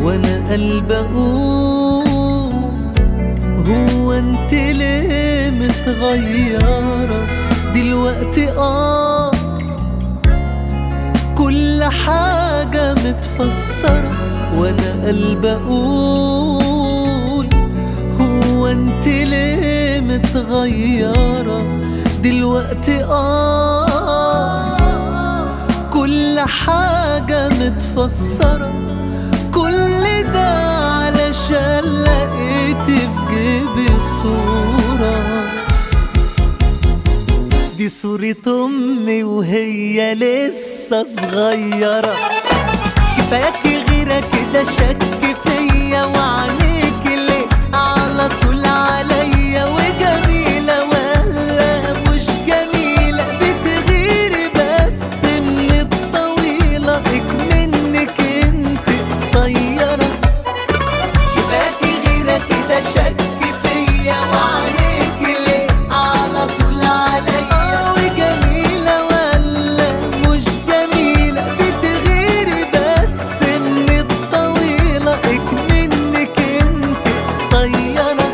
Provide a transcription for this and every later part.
وانا قلبي اقول هو انت ليه متغيرة دلوقتي اه كل حاجة متفسرة وانا قلبي اقول هو انت ليه متغيرة دلوقتي اه كل حاجة متفسرة كل ده علشان لقيتي في جيبي صورة دي صورة أمي وهي لسه صغيرة كفاياكي غيرة كده شك فيا وعينيك ليه على طول عليا وجميلة ولا مش جميلة بتغيري بس من الطويلة منك انت قصيرة كفاياكي غيرة كده شك فيا وعينيك ليه على طول عليا وجميلة ولا مش جميلة بتغيري بس من الطويلة منك انت قصيرة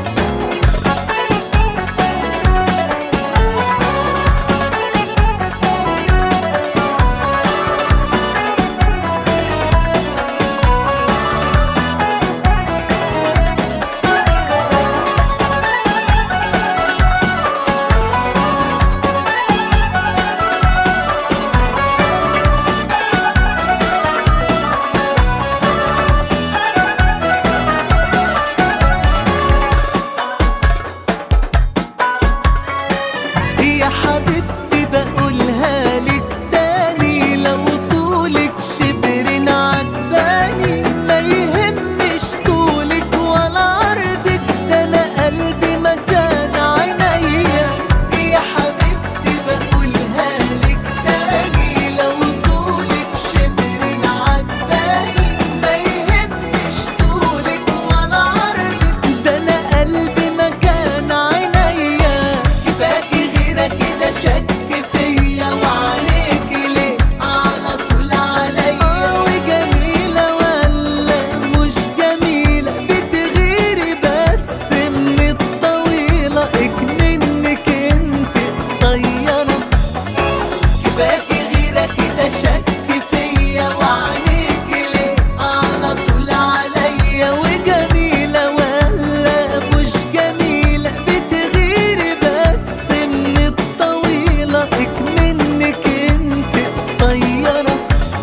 يا حبيبتي بقولها لك تاني لو طولك شبر عجباني ما يهمش طولك ولا عرضك ده انا قلبي مكان عينيا يا حبيبتي بقولها لك تاني لو طولك شبر عجباني ما يهمش طولك ولا عرضك ده انا قلبي مكان عينيا كفاكي غيرة كده شك فيا وعليك ليه على طول عليا وجميلة ولا مش جميلة بتغيري بس من الطويلة منك انت قصيرة كفاكي غيرة كده شك فيا وعينيك ليه على طول عليا وجميلة ولا مش جميلة بتغيري بس من الطويلة منك انت قصيرة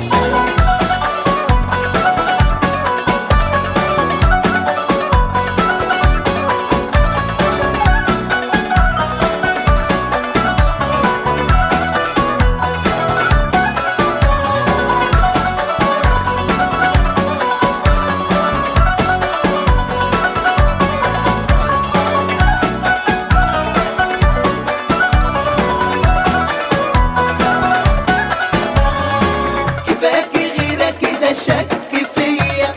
كفاكي غيرة كده شك فيا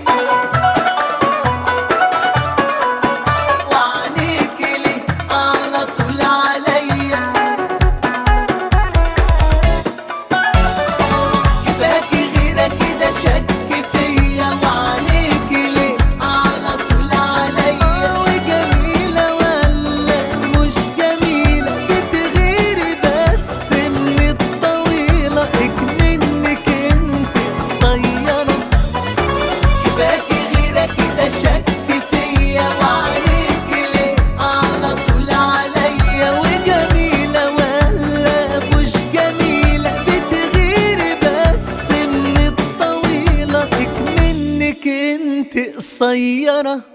وعينيك ليه على طول عليا كفاكي غيرة كده شك فيا وعينيك ليه على طول عليا وجميلة ولا مش جميلة بتغيري بس من الطويلة منك انت قصيرة كفاكي غيرة كده شك فيا وعينيك ليه على طول عليا وجميلة ولا مش جميلة بتغيري بس من الطويلة منك انت قصيرة